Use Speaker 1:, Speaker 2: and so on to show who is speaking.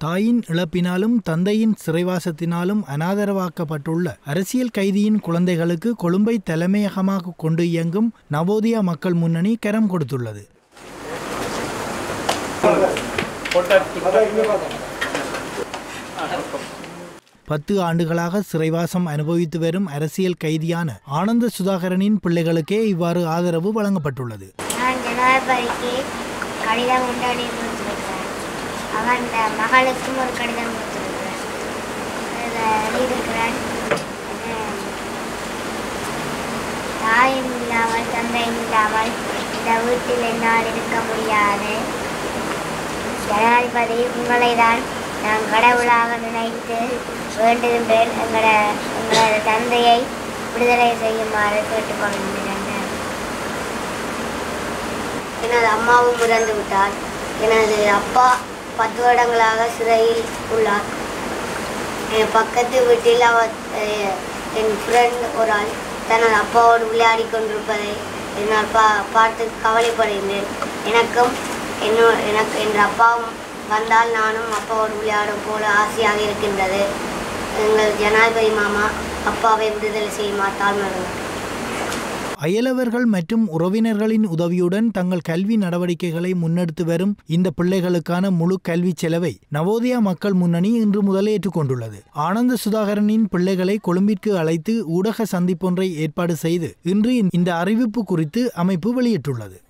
Speaker 1: தாயின் இழப்பினாலும் தந்தையின் சிறைவாசத்தினாலும் அனாதரவாக்கப்பட்டுள்ள அரசியல் கைதியின் குழந்தைகளுக்கு கொழும்பை தலைமையகமாக கொண்டு இயங்கும் நவோதயா மக்கள் முன்னணி கரம் கொடுத்துள்ளது பத்து ஆண்டுகளாக சிறைவாசம் அனுபவித்து வரும் அரசியல் கைதியான ஆனந்த சுதாகரனின் பிள்ளைகளுக்கே இவ்வாறு ஆதரவு வழங்கப்பட்டுள்ளது
Speaker 2: நான் ஜனாதிபதிக்கு கடிதம் உண்டு கொடுத்துருக்கிறேன் அவன் மகளுக்கும் ஒரு கடிதம் கொடுத்துருக்கிறேன் அதில் எழுதியிருக்கிறேன் அஹ், தாயும் இல்லாமல் தந்தையும் இல்லாமல் இந்த வீட்டில் என்னால் இருக்க முடியாது ஜனாதிபதி உங்களை தான் நான் கடவுளாக நினைத்து வேண்டுகின்றேன் எங்களோட எங்களோட தந்தையை விடுதலை செய்யுமாறு கேட்டுக்கொள்கின்றேன் எனது அம்மாவும் இறந்து விட்டார் எனது அப்பா பத்து வருடங்களாக சிறையில் உள்ளார் என் பக்கத்து வீட்டில் அவர் அஹ், என் ஃப்ரெண்ட் ஒரு ஆள் தனது அப்பாவோடு விளையாடி கொண்டிருப்பதை என்னால் பா பார்த்து கவலைப்படுகின்றேன் எனக்கும் என்னோ எனக்கு என் அப்பாவும் வந்தால் நானும் அப்பாவோடு விளையாடும் போல ஆசையாக இருக்கின்றது எங்கள் ஜனாதிபதி மாமா அப்பாவை விடுதலை செய்யுமாறு தாழ்மையுடன்
Speaker 1: அயலவர்கள் மற்றும் உறவினர்களின் உதவியுடன் தங்கள் கல்வி நடவடிக்கைகளை முன்னெடுத்து வரும் இந்த பிள்ளைகளுக்கான முழு கல்வி செலவை நவோதயா மக்கள் முன்னணி இன்று முதல் ஏற்றுக்கொண்டுள்ளது ஆனந்த சுதாகரனின் பிள்ளைகளை கொழும்பிற்கு அழைத்து ஊடக சந்திப்பொன்றை ஏற்பாடு செய்து இன்று இந்த அறிவிப்பு குறித்து அமைப்பு வெளியிட்டுள்ளது